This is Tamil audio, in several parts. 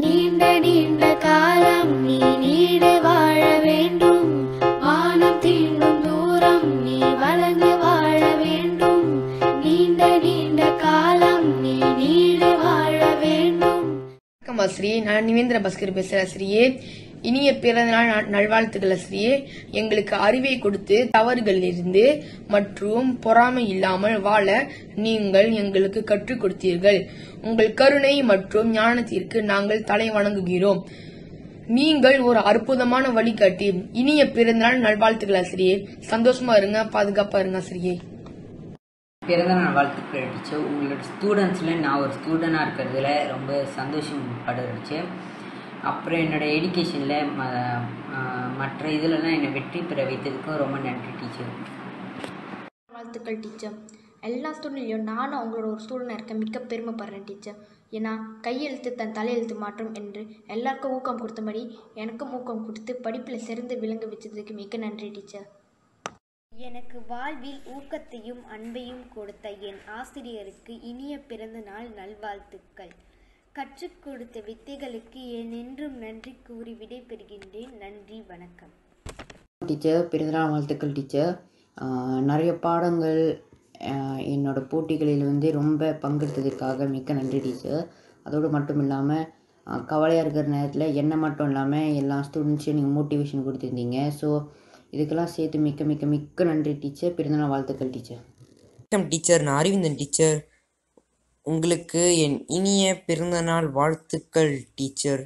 நீண்ட நீண்ட காலம் நீ நீடு வாழ வேண்டும் வானம் தீண்டும் தூரம் நீ வளர்ந்து வாழ வேண்டும் நீண்ட நீண்ட காலம் நீ நீடு வாழ வேண்டும் வணக்கம் ஆசிரியே நான் நிவேந்திர பாஸ்கர் பேசுறேன் ஆசிரியே இனிய பிறந்த நாள் நல்- நல்வாழ்த்துக்கள் ஆசிரியே எங்களுக்கு அறிவை கொடுத்து தவறுகளிலிருந்து மற்றும் பொறாமை இல்லாமல் வாழ நீங்கள் எங்களுக்கு கற்றுக் கொடுத்தீர்கள் உங்கள் கருணை மற்றும் ஞானத்திற்கு நாங்கள் தலை வணங்குகிறோம் நீங்கள் ஒரு அற்புதமான வழிகாட்டி இனிய பிறந்தநாள் நல்வாழ்த்துக்கள் ஆசிரியே சந்தோஷமா இருங்க பாதுகாப்பா இருங்க ஆசிரியே பிறந்தநாள் வாழ்த்துக்கள் டீச்சர் உங்களோட ஸ்டூடெண்ட்ஸில் நான் ஒரு ஸ்டூடெண்டாக இருக்கிறதுல ரொம்ப சந்தோஷம் படுச்சு அப்புறம் என்னோட எஜுகேஷனில் ம ஆஹ் மற்ற இதிலலாம் என்னை வெற்றி பெற வைத்ததுக்கும் ரொம்ப நன்றி டீச்சர் வாழ்த்துக்கள் டீச்சர் எல்லா ஸ்டூடெண்ட்லையும் நானும் அவங்களோட ஒரு ஸ்டூடெண்டாக இருக்க மிக்க பெருமைப்படுறேன் டீச்சர் ஏன்னா கையெழுத்து தன் தலையெழுத்து மாற்றம் என்று எல்லாருக்கும் ஊக்கம் கொடுத்தபடி எனக்கும் ஊக்கம் கொடுத்து படிப்பில் சிறந்து விளங்க வச்சதுக்கு மிக்க நன்றி டீச்சர் எனக்கு வாழ்வில் ஊக்கத்தையும் அன்பையும் கொடுத்த என் ஆசிரியருக்கு இனிய பிறந்த நாள் நல்வாழ்த்துக்கள் கற்றுக் கொடுத்த வித்தைகளுக்கு என்றும் நன்றி கூறி விடைபெறுகின்றேன் நன்றி வணக்கம் டீச்சர் பிறந்தநாள் வாழ்த்துக்கள் டீச்சர் ஆஹ் நிறைய பாடங்கள் ஆஹ் என்னோட போட்டிகளில் வந்து ரொம்ப பங்கெடுத்ததுக்காக மிக்க நன்றி டீச்சர் அதோடு மட்டும் இல்லாமல் கவலையாக இருக்கிற நேரத்தில் என்ன மட்டும் இல்லாமல் எல்லா ஸ்டூடெண்ட்ஸையும் நீங்கள் மோட்டிவேஷன் கொடுத்துருந்தீங்க ஸோ இதுக்கெல்லாம் சேர்த்து மிக்க மிக்க மிக்க நன்றி டீச்சர் பிறந்தநாள் வாழ்த்துக்கள் டீச்சர் வணக்கம் டீச்சர் நான் அரவிந்தன் டீச்சர் உங்களுக்கு என் இனிய பிறந்தநாள் வாழ்த்துக்கள் டீச்சர்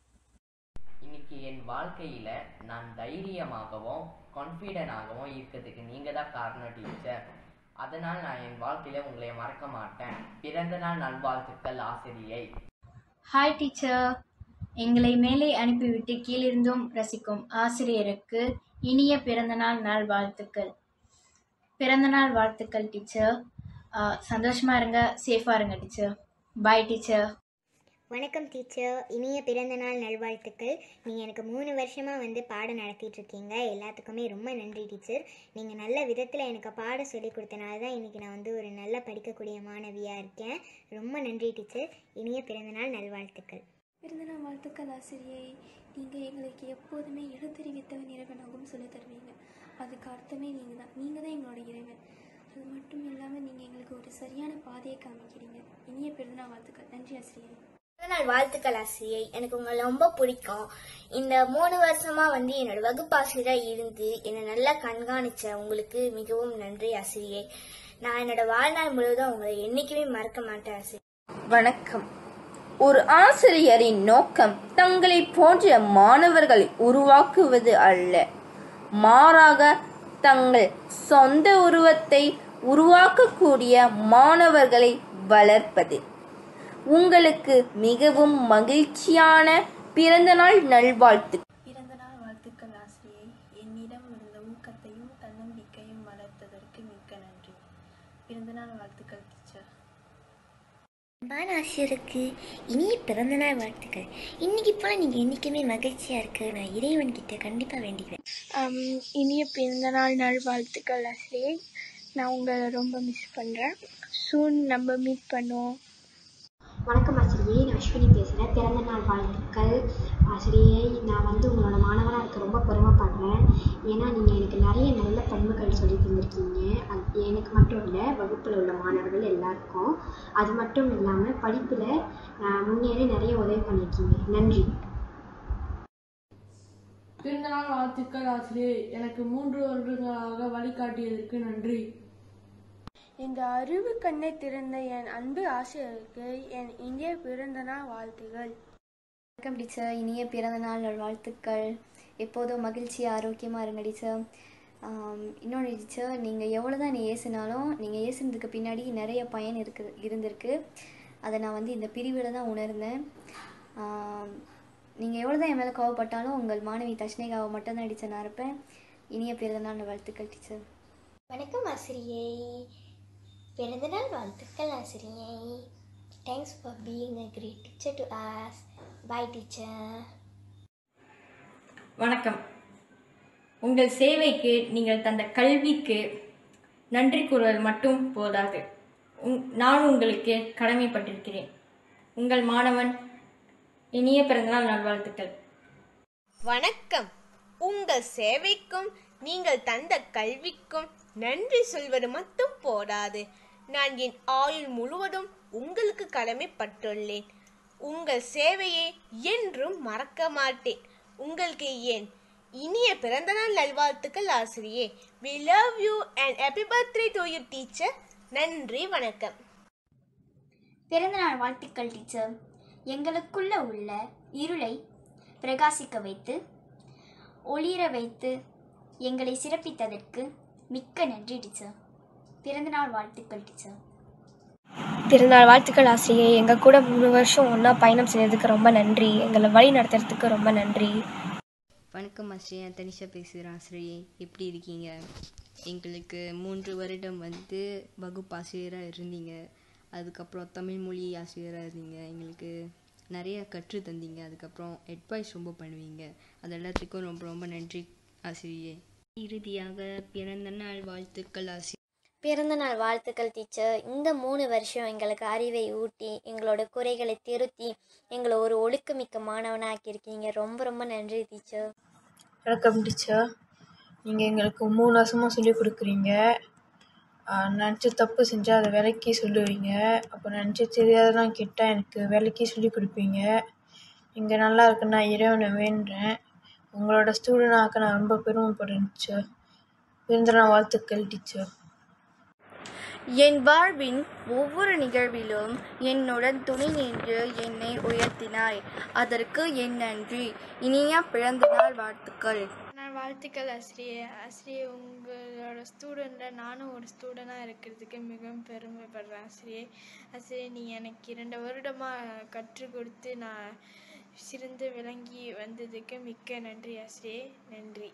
இன்னைக்கு என் வாழ்க்கையில நான் தைரியமாகவும் கான்ஃபிடென்டாகவும் இருக்கிறதுக்கு நீங்க தான் காரணம் டீச்சர் அதனால் நான் என் வாழ்க்கையில உங்களை மறக்க மாட்டேன் பிறந்த நாள் நல்வாழ்த்துக்கள் ஆசிரியை ஹாய் டீச்சர் எங்களை மேலே அனுப்பிவிட்டு கீழிருந்தும் ரசிக்கும் ஆசிரியருக்கு இனிய பிறந்தநாள் நாள் வாழ்த்துக்கள் பிறந்தநாள் வாழ்த்துக்கள் டீச்சர் சந்தோஷமாக இருங்க சேஃபாக இருங்க டீச்சர் பாய் டீச்சர் வணக்கம் டீச்சர் இனிய பிறந்த நாள் நல்வாழ்த்துக்கள் நீங்கள் எனக்கு மூணு வருஷமாக வந்து பாடம் நடத்திட்டு இருக்கீங்க எல்லாத்துக்குமே ரொம்ப நன்றி டீச்சர் நீங்கள் நல்ல விதத்தில் எனக்கு பாடம் சொல்லி கொடுத்தனால தான் இன்றைக்கி நான் வந்து ஒரு நல்ல படிக்கக்கூடிய மாணவியாக இருக்கேன் ரொம்ப நன்றி டீச்சர் இனிய பிறந்த நாள் நல்வாழ்த்துக்கள் பிறந்தநாள் வாழ்த்துக்கள் ஆசிரியை நீங்கள் எங்களுக்கு எப்போதுமே எழுத்தறிவித்தவன் இறைவனாகவும் சொல்லித் தருவீங்க அதுக்கு அர்த்தமே நீங்கள் தான் நீங்கள் தான் எங்களோட இறைவன் அது மட்டும் இல்லாமல் நீங்கள் எங்களுக்கு ஒரு சரியான பாதையை காமிக்கிறீங்க இனிய பிறந்தநாள் வாழ்த்துக்கள் நன்றி ஆசிரியை பிறந்தநாள் வாழ்த்துக்கள் ஆசிரியை எனக்கு உங்களை ரொம்ப பிடிக்கும் இந்த மூணு வருஷமா வந்து என்னோட வகுப்பாசிரியராக இருந்து என்னை நல்லா கண்காணிச்ச உங்களுக்கு மிகவும் நன்றி ஆசிரியை நான் என்னோட வாழ்நாள் முழுவதும் உங்களை என்னைக்குமே மறக்க மாட்டேன் ஆசிரியை வணக்கம் ஒரு ஆசிரியரின் நோக்கம் தங்களை போன்ற மாணவர்களை உருவாக்குவது அல்ல மாறாக தங்கள் சொந்த உருவத்தை உருவாக்கக்கூடிய மாணவர்களை வளர்ப்பது உங்களுக்கு மிகவும் மகிழ்ச்சியான பிறந்தநாள் நல்வாழ்த்து பிறந்தநாள் வாழ்த்துக்கள் ஆசிரியை என்னிடம் இருந்த ஊக்கத்தையும் தன்னம்பிக்கையும் வளர்த்ததற்கு மிக்க நன்றி பிறந்தநாள் வாழ்த்துக்கள் டீச்சர் அன்பான ஆசிரியருக்கு இனிய பிறந்தநாள் வாழ்த்துக்கள் இன்னைக்கு போல் நீங்கள் என்றைக்குமே மகிழ்ச்சியாக இருக்க நான் இறைவன் கிட்ட கண்டிப்பாக வேண்டிக்கிறேன் ஆம், இனிய பிறந்தநாள் நல்வாழ்த்துக்கள் ஆசிரியை நான் உங்களை ரொம்ப மிஸ் பண்ணுறேன் சூன் நம்ம மீட் பண்ணுவோம் வணக்கம் ஆசிரியை நான் அஸ்வினி பேசுகிறேன் பிறந்த நாள் வாழ்த்துக்கள் ஆசிரியை நான் வந்து உங்களோட மாணவனாக இருக்க ரொம்ப பெருமைப்படுறேன் ஏன்னா நீங்கள் எனக்கு நிறைய நல்ல பண்புகள் சொல்லி தந்திருக்கீங்க அது எனக்கு மட்டும் இல்லை வகுப்பில் உள்ள மாணவர்கள் எல்லாருக்கும் அது மட்டும் இல்லாமல் படிப்பில் முன்னேறி நிறைய உதவி பண்ணியிருக்கீங்க நன்றி பிறந்தநாள் வாழ்த்துக்கள் ஆசிரியை எனக்கு மூன்று வருடங்களாக வழிகாட்டியதற்கு நன்றி இந்த அறிவு கண்ணை திறந்த என் அன்பு ஆசிரியருக்கு என் இந்திய பிறந்தநாள் வாழ்த்துகள் வணக்கம் டீச்சர் இனிய பிறந்த நாள் வாழ்த்துக்கள் எப்போதும் மகிழ்ச்சி ஆரோக்கியமாக இருங்க டீச்சர் ஆம், இன்னொன்று டீச்சர் நீங்கள் எவ்வளோ தான் நீ ஏசுனாலும் நீங்கள் ஏசுனதுக்கு பின்னாடி நிறைய பயன் இருக்குது இருந்திருக்கு அதை நான் வந்து இந்த பிரிவில் தான் உணர்ந்தேன் நீங்கள் எவ்வளோ தான் என் மேலே கோவப்பட்டாலும் உங்கள் மாணவி தஷ்ணிகாவை மட்டும்தான் டீச்சர் நான் இருப்பேன் இனிய பிறந்த நாள் வாழ்த்துக்கள் டீச்சர் வணக்கம் ஆசிரியை பிறந்தநாள் வாழ்த்துக்கள் ஆசிரியை thanks for being a great teacher to us bye teacher வணக்கம் உங்கள் சேவைக்கு நீங்கள் தந்த கல்விக்கு நன்றி கூறுவது மட்டும் போதாது உங் நான் உங்களுக்கு கடமைப்பட்டிருக்கிறேன் உங்கள் மாணவன் இனிய பிறந்தநாள் நல்வாழ்த்துக்கள் வணக்கம் உங்கள் சேவைக்கும் நீங்கள் தந்த கல்விக்கும் நன்றி சொல்வது மட்டும் போதாது நான் என் ஆயுள் முழுவதும் உங்களுக்கு கடமைப்பட்டுள்ளேன் உங்கள் சேவையை என்றும் மறக்க மாட்டேன் உங்களுக்கு என் இனிய பிறந்தநாள் நல்வாழ்த்துக்கள் ஆசிரியே we love you and happy birthday to you teacher நன்றி வணக்கம் பிறந்தநாள் வாழ்த்துக்கள் டீச்சர் எங்களுக்குள்ள உள்ள இருளை பிரகாசிக்க வைத்து ஒளிர வைத்து எங்களை சிறப்பித்ததற்கு மிக்க நன்றி டீச்சர் பிறந்தநாள் வாழ்த்துக்கள் டீச்சர் பிறந்தநாள் வாழ்த்துக்கள் ஆசிரியை எங்கள் கூட மூணு வருஷம் ஒன்றா பயணம் செய்ததுக்கு ரொம்ப நன்றி எங்களை வழி நடத்துறதுக்கு ரொம்ப நன்றி வணக்கம் ஆசிரியர் தனிஷா பேசுகிறேன் ஆசிரியை எப்படி இருக்கீங்க எங்களுக்கு மூன்று வருடம் வந்து வகுப்பாசிரியராக இருந்தீங்க அதுக்கப்புறம் தமிழ் மொழி ஆசிரியராக இருந்தீங்க எங்களுக்கு நிறைய கற்று தந்தீங்க அதுக்கப்புறம் அட்வைஸ் ரொம்ப பண்ணுவீங்க அது எல்லாத்துக்கும் ரொம்ப ரொம்ப நன்றி ஆசிரியை இறுதியாக பிறந்த நாள் வாழ்த்துக்கள் ஆசிரியர் பிறந்தநாள் வாழ்த்துக்கள் டீச்சர் இந்த மூணு வருஷம் எங்களுக்கு அறிவை ஊட்டி எங்களோட குறைகளை திருத்தி எங்களை ஒரு ஒழுக்கமிக்க மாணவனாக ஆக்கியிருக்கீங்க ரொம்ப ரொம்ப நன்றி டீச்சர் வணக்கம் டீச்சர் நீங்கள் எங்களுக்கு மூணு வருஷமாக சொல்லிக் கொடுக்குறீங்க நினச்சி தப்பு செஞ்சால் அதை விலைக்கு சொல்லுவீங்க அப்போ நினச்சி தெரியாதெல்லாம் கேட்டால் எனக்கு விலைக்கு சொல்லிக் கொடுப்பீங்க இங்கே நல்லா இருக்குன்னு நான் இறைவனை வேண்டுறேன் உங்களோட ஸ்டூடெண்டாக நான் ரொம்ப பெருமைப்படுறேன் டீச்சர் பிறந்தநாள் வாழ்த்துக்கள் டீச்சர் என் வாழ்வின் ஒவ்வொரு நிகழ்விலும் என்னுடன் துணை நின்று என்னை உயர்த்தினாய் அதற்கு என் நன்றி இனிய பிறந்தநாள் வாழ்த்துக்கள் நான் வாழ்த்துக்கள் ஆசிரியை ஆசிரியை உங்களோட ஸ்டூடெண்ட்டில் நானும் ஒரு ஸ்டூடெண்டாக இருக்கிறதுக்கு மிகவும் பெருமைப்படுறேன் ஆசிரியை ஆசிரியை நீங்கள் எனக்கு இரண்டு வருடமாக கற்றுக் கொடுத்து நான் சிறந்து விளங்கி வந்ததுக்கு மிக்க நன்றி ஆசிரியை நன்றி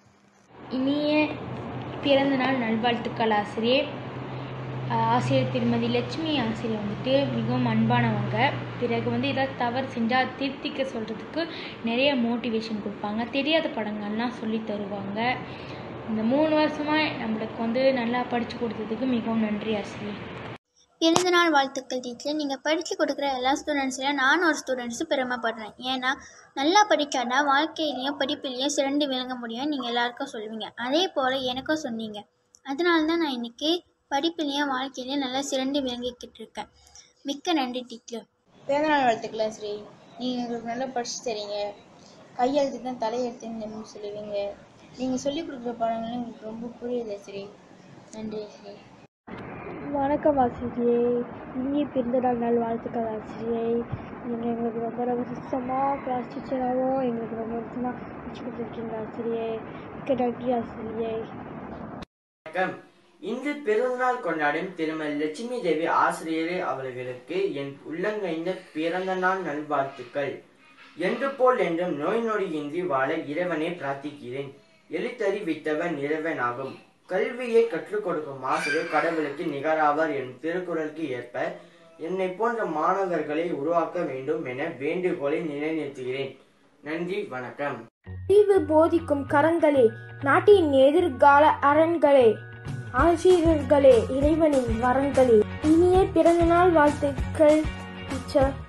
இனிய பிறந்தநாள் நல்வாழ்த்துக்கள் ஆசிரியை ஆஹ் ஆசிரியர் திருமதி லட்சுமி ஆசிரியர் வந்துட்டு மிகவும் அன்பானவங்க பிறகு வந்து ஏதாவது தவறு செஞ்சால் திருத்திக்க சொல்கிறதுக்கு நிறைய மோட்டிவேஷன் கொடுப்பாங்க தெரியாத படங்கள்லாம் சொல்லி தருவாங்க இந்த மூணு வருஷமாக நம்மளுக்கு வந்து நல்லா படித்து கொடுத்ததுக்கு மிகவும் நன்றி ஆசிரியர் பிறந்தநாள் வாழ்த்துக்கள் டீச்சர் நீங்கள் படித்து கொடுக்குற எல்லா ஸ்டூடெண்ட்ஸ்லையும் நானும் ஒரு ஸ்டூடெண்ட்ஸும் பெருமைப்படுறேன் ஏன்னா நல்லா படிக்காட்டா வாழ்க்கையிலையும் படிப்புலேயும் சிறந்து விளங்க முடியும் நீங்கள் எல்லாருக்கும் சொல்லுவீங்க அதே போல் எனக்கும் சொன்னீங்க அதனால தான் நான் இன்றைக்கி படிப்புலேயும் வாழ்க்கையிலையும் நல்லா சிறந்து விளங்கிக்கிட்டு இருக்கேன் மிக்க நன்றி டீச்சர் பிறந்தநாள் வாழ்த்துக்கள் ஸ்ரீ நீங்கள் எங்களுக்கு நல்லா படிச்சு தரீங்க கையெழுத்து தான் தலையெழுத்துன்னு சொல்லுவீங்க நீங்கள் சொல்லிக் கொடுக்குற பாடங்கள் எங்களுக்கு ரொம்ப புரியுது ஸ்ரீ நன்றி ஸ்ரீ வணக்கம் ஆசிரியை இனிய பிறந்தநாள் நாள் வாழ்த்துக்கள் ஆசிரியை நீங்கள் எங்களுக்கு ரொம்ப ரொம்ப வருஷமாக கிளாஸ் டீச்சராகவும் எங்களுக்கு ரொம்ப வருஷமாக வச்சு கொடுத்துருக்கீங்க ஆசிரியை மிக்க நன்றி ஆசிரியை வணக்கம் இன்று பிறந்தநாள் கொண்டாடும் திருமதி லட்சுமி தேவி ஆசிரியரே அவர்களுக்கு என் உள்ளங்கைந்த பிறந்த நாள் நல்வாழ்த்துக்கள் என்று போல் என்றும் நோய் நொடியின்றி வாழ இறைவனை பிரார்த்திக்கிறேன் எழுத்தறிவித்தவன் இறைவனாகும் கல்வியை கற்றுக் கொடுக்கும் ஆசிரியர் கடவுளுக்கு நிகராவார் எனும் திருக்குறளுக்கு ஏற்ப என்னை போன்ற மாணவர்களை உருவாக்க வேண்டும் என வேண்டுகோளை நிலைநிறுத்துகிறேன் நன்றி வணக்கம் அறிவு போதிக்கும் கரங்களே நாட்டின் எதிர்கால அரண்களே ஆசிரியர்களே இறைவனின் வரங்களே இனிய பிறந்தநாள் வாழ்த்துக்கள் டீச்சர்